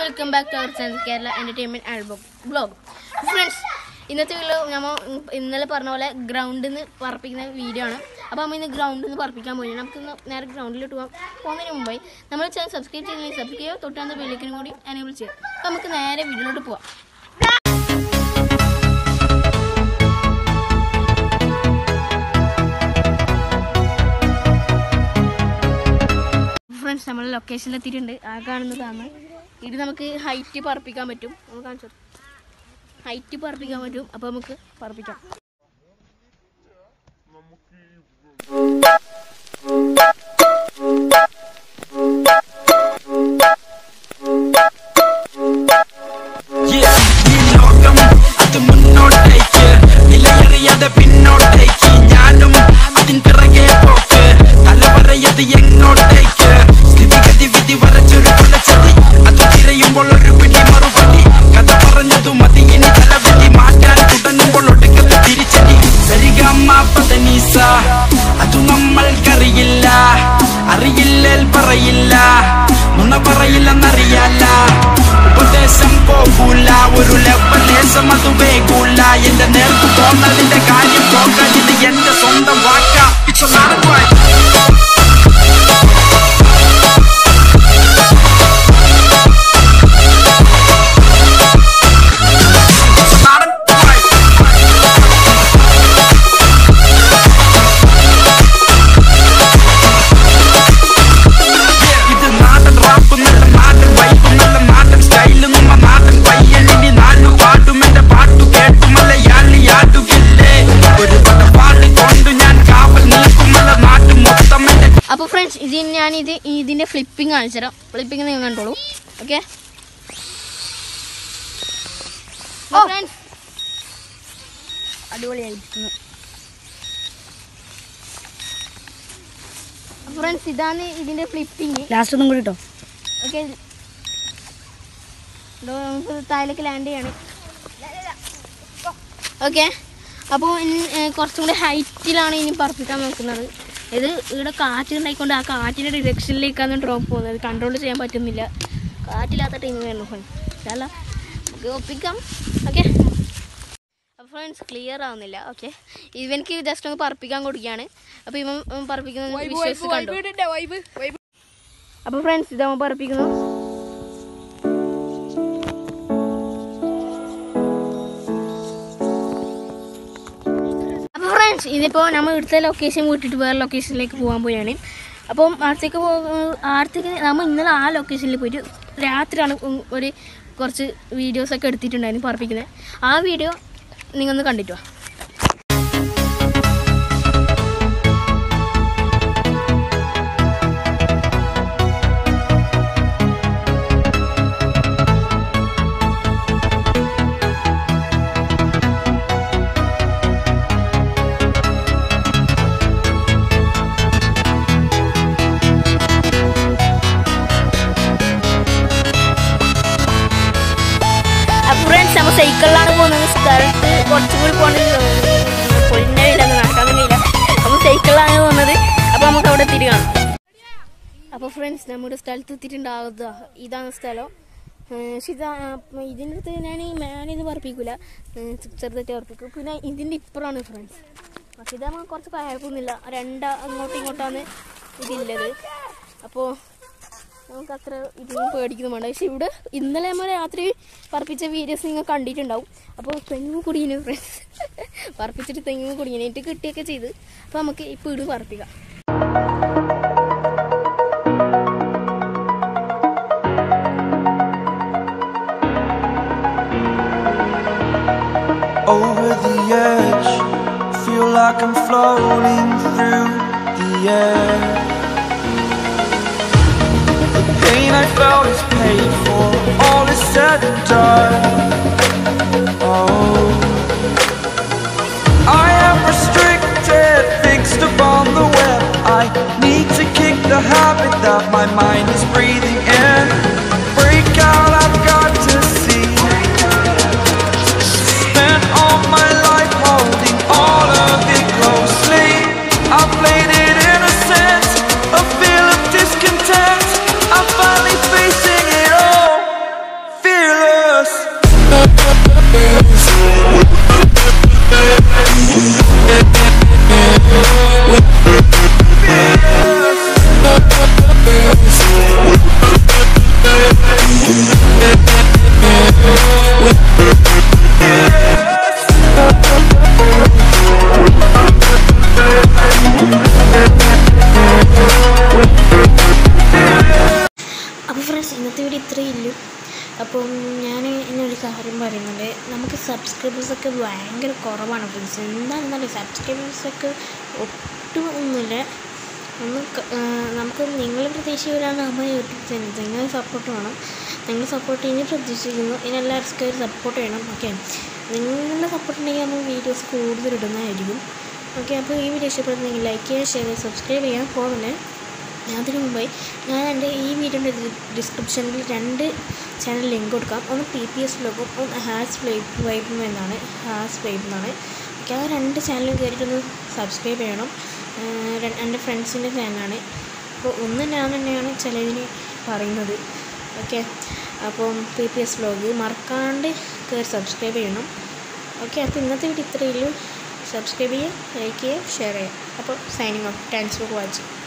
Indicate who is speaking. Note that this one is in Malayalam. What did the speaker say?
Speaker 1: Welcome back to our channel Kerala entertainment album blog friends ഇന്നത്തെ വീഡിയോ നമ്മൾ ഇന്നലെ പറഞ്ഞ പോലെ ഗ്രൗണ്ടിൽ നിന്ന് പറപ്പിക്കുന്ന വീഡിയോ ആണ് അപ്പോൾ നമ്മൾ ഇന്ന് ഗ്രൗണ്ടിൽ നിന്ന് പറപ്പിക്കാൻ പോയി നമുക്ക് ഇന്ന് നേരെ ഗ്രൗണ്ടിലോട്ട് പോകാം പോകുന്നതിന് മുമ്പായി നമ്മൾ ചാനൽ സബ്സ്ക്രൈബ് ചെയ്തെങ്കിൽ സബ്സ്ക്രൈബ് ചെയ്യുക തൊട്ടാന്ന് ബെല്ലിക്കനും കൂടി എനേബിൾ ചെയ്യുക അപ്പോൾ നമുക്ക് നേരെ വീഡിയോയിലോട്ട് പോവാം ഫ്രണ്ട്സ് നമ്മൾ ലൊക്കേഷനിൽ എത്തിയിട്ടുണ്ട് ആ കാണുന്നതാണ് ഇത് നമുക്ക് ഹൈറ്റ് പറപ്പിക്കാൻ പറ്റും നമുക്ക് കാണിച്ചു ഹൈറ്റ് പറപ്പിക്കാൻ പറ്റും അപ്പോൾ നമുക്ക് പറപ്പിക്കാം
Speaker 2: Yeah, ഈ ലോകം അത് മുന്നോട്ടേക്ക് നിലയറിയാതെ പിന്നോട്ടേക്ക് ഞാനും അതിൻ പിറകെ പോക്ക് തലവറയത് എങ്ങോട്ടേക്ക് സ്ഥിതിഗതി വിധി വരച്ചൊരു കുലച്ചതി അത് തിരയുമ്പോൾ ഒരു പിടി മറുപടി കഥ പറഞ്ഞതു മതി ഇനി തലവിധി മാറ്റാൻ തുടങ്ങുമ്പോൾ ഒടുക്കത്ത് തിരിച്ചടി സരിഗമ്മ പതനീസ അത് നമ്മൾക്കറിയില്ല അറിയില്ലേൽ പറയില്ല നുണ പറയില്ലെന്നറിയാല ഉപദേശം പോകൂല ഒരു ലെവലേശം അത് വേകൂല എന്റെ നേർക്ക് പോന്നതിന്റെ കാര്യം പോകാൻ ഇത് എന്റെ സ്വന്തം വാക്ക ഇച്ച നാടൻ വായ്പ നാടൻ വായ്പ ഇത് നാടൻ റാപ്പ് നല്ല നാടൻ വൈബ് നല്ല നാടൻ സ്റ്റൈല് നമ്മ നാടൻ പയ്യനിനി നാലു പാട്ടും എന്റെ പാട്ടു കേട്ടു മലയാളിയാടുകില്ലേ ഒരു പടപാട് കൊണ്ട് ഞാൻ കാവൽ നിൽക്കുമല്ല നാട്ടു മൊത്തം എന്റെ
Speaker 1: അപ്പോൾ ഫ്രണ്ട്സ് ഇത് ഞാൻ ഇത് ഇതിൻ്റെ ഫ്ലിപ്പിംഗ് കാണിച്ചു തരാം ഫ്ലിപ്പിംഗ് നിങ്ങൾ കണ്ടോളൂ ഓക്കെ ഫ്രണ്ട്സ് അടിപൊളിയായിരിക്കുന്നു ഫ്രണ്ട്സ് ഇതാണ് ഇതിൻ്റെ ഫ്ലിപ്പിംഗ്
Speaker 3: ലാസ്റ്റ് ഒന്നും കൂടി കേട്ടോ
Speaker 1: ഓക്കെ നമുക്ക് താഴേക്ക് ലാൻഡ് ചെയ്യാണ് ഓക്കെ അപ്പോൾ ഇനി ഏ, കുറച്ചും കൂടി ഹൈറ്റിലാണ് ഇനി പറപ്പിക്കാൻ നോക്കുന്നത് ഇത് ഇവിടെ കാറ്റ് ഉണ്ടായിക്കൊണ്ട് ആ കാറ്റിൻ്റെ ഡിറക്ഷനിലേക്കാണ് ഡ്രോപ്പ് പോകുന്നത് കൺട്രോൾ ചെയ്യാൻ പറ്റുന്നില്ല കാറ്റില്ലാത്ത ടൈം വേണം ഫ്രണ്ട്സ് അല്ല നമുക്ക് ഒപ്പിക്കാം ഓക്കെ അപ്പോൾ ഫ്രണ്ട്സ് ക്ലിയർ ആവുന്നില്ല ഓക്കെ ഇവനക്ക് ജസ്റ്റ് ഒന്ന് പറപ്പിക്കാൻ കൊടുക്കുകയാണ് അപ്പോൾ ഇവൻ ഉം, പറപ്പിക്കുന്നത് വിശ്വസിച്ച് കണ്ടു അപ്പോൾ ഫ്രണ്ട്സ് ഇതാവുമ്പോൾ പറപ്പിക്കുന്നു അപ്പോൾ ഫ്രണ്ട്സ് ഇതിപ്പോൾ നമ്മൾ ഇവിടുത്തെ ലൊക്കേഷൻ വിട്ടിട്ട് വേറെ ലൊക്കേഷനിലേക്ക് പോകാൻ പോയാണ് അപ്പം അടുത്തേക്ക് പോ അടുത്തേക്ക് നമ്മൾ ഇന്നലെ ആ ലൊക്കേഷനിൽ പോയിട്ട് രാത്രിയാണ് ഉം ഒരു കുറച്ച് വീഡിയോസൊക്കെ എടുത്തിട്ടുണ്ടായിരുന്നു പറപ്പിക്കുന്നത് ആ വീഡിയോ നിങ്ങളൊന്ന് കണ്ടിട്ടോ അപ്പോൾ ഫ്രണ്ട്സ് നമ്മൾ സൈക്കിളിലാണ് പോകുന്നത് സ്ഥലത്ത് കുറച്ചും കൂടി പോകേണ്ടത് പൊളിൻ്റെ ഇല്ലെന്ന് നടക്കാനൊന്നുമില്ല അപ്പോൾ സൈക്കിളിലാണ് പോകുന്നത് അപ്പോൾ നമുക്ക് അവിടെ എത്തിയിട്ട് കാണാം അപ്പോൾ ഫ്രണ്ട്സ് നമ്മുടെ സ്ഥലത്ത് എത്തിയിട്ടുണ്ടാവുക ഇതാണ് സ്ഥലം ഏഹ് പക്ഷെ ഇതാ ഇതിൻ്റെ അടുത്ത് ഞാൻ ഈ മേനിന്ന് പറപ്പിക്കില്ല ചെറുതായിട്ട് പറപ്പിക്കും പിന്നെ ഇതിൻ്റെ ഇപ്പുറമാണ് ഫ്രണ്ട്സ് പക്ഷെ ഇത് നമുക്ക് കുറച്ച് കുഴപ്പമൊന്നുമില്ല രണ്ട് അങ്ങോട്ടും ഇങ്ങോട്ടാണ് ഇതില്ലത് അപ്പോൾ നമുക്ക് അത്ര ഇതൊന്നും പേടിക്കുന്നു വേണ്ട പക്ഷെ ഇവിടെ ഇന്നലെ നമ്മൾ രാത്രി പറപ്പിച്ച വീഡിയോസ് നിങ്ങൾ കണ്ടിട്ടുണ്ടാവും അപ്പോൾ തെങ്ങ് കുടിയിന് ഫ്രണ്ട്സ് പറപ്പിച്ചിട്ട് തെങ്ങ് കുടിയിന് എന്നിട്ട് കിട്ടിയൊക്കെ ചെയ്ത് അപ്പോൾ നമുക്ക് ഇപ്പോൾ ഇത് പറപ്പിക്കാം
Speaker 2: over the edge. Feel like I'm floating through the air. The pain I felt is paid for, all is said and done. Oh, I am restricted, fixed upon the web. I need to kick the habit that my mind is breathing in. Break out, I've got to see. Spent all my life holding all of it closely. I played it innocent, a feel of discontent. I'm finally facing it all.
Speaker 1: Video ഇത്രയേ ഉള്ളൂ അപ്പം ഞാൻ ഇന്നൊരു കാര്യം പറയുന്നുണ്ട് നമുക്ക് സബ്സ്ക്രൈബേഴ്സൊക്കെ ഭയങ്കര കുറവാണ് ഫ്രണ്ട്സ് എന്താണെന്നറിയാം സബ്സ്ക്രൈബേഴ്സൊക്കെ ഒട്ടും ഒന്നുമില്ല ഒന്ന് ക- ആ, നമുക്ക് നിങ്ങൾ പ്രതീക്ഷിക്കുകയാണ് നമ്മുടെ യൂട്യൂബ് ചാനൽ നിങ്ങൾ സപ്പോർട്ട് വേണം നിങ്ങൾ സപ്പോർട്ട് ഇനി പ്രതീക്ഷിക്കുന്നു ഇനി എല്ലാവർക്കും ഒരു സപ്പോർട്ട് ചെയ്യണം ഓക്കെ നിങ്ങളുടെ സപ്പോർട്ട് ഉണ്ടെങ്കിൽ നമ്മൾ വീഡിയോസ് കൂടുതൽ ഇടുന്നതായിരിക്കും ഓക്കെ അപ്പോൾ ഈ വീഡിയോ ഇഷ്ടപ്പെടുന്നെങ്കിൽ ലൈക്ക് ചെയ്യുക ഷെയർ ചെയ്യുക സബ്സ്ക്രൈബ് ചെയ്യാൻ പോകുന്നത് അതിനു മുമ്പായി ഞാൻ എൻ്റെ ഈ വീഡിയോൻ്റെ ഡിസ്ക്രിപ്ഷനിൽ രണ്ട് ചാനൽ ലിങ്ക് കൊടുക്കാം ഒന്ന് പി പി എസ് ലോഗും ഒന്ന് ഹാസ് വൈബ് വൈബും എന്നാണ് ഹാസ് വൈബ് എന്നാണ് ഓക്കെ ആ രണ്ട് ചാനലും കയറിയിട്ടൊന്ന് സബ്സ്ക്രൈബ് ചെയ്യണം ആഹ് ര- എൻ്റെ ഫ്രണ്ട്സിൻ്റെ ചാനലാണ് അപ്പോൾ ഒന്ന് ഞാൻ തന്നെയാണ് ചിലതിന് പറയുന്നത് ഓക്കെ അപ്പം പി പി എസ് വ്ലോഗ് മറക്കാണ്ട് കയറി സബ്സ്ക്രൈബ് ചെയ്യണം ഓക്കെ അപ്പോൾ ഇന്നത്തെ വീഡിയോ ഇത്രയേ ഉള്ളൂ സബ്സ്ക്രൈബ് ചെയ്യുക ലൈക്ക് ചെയ്യുക ഷെയർ ചെയ്യുക അപ്പോൾ signing off thanks for watching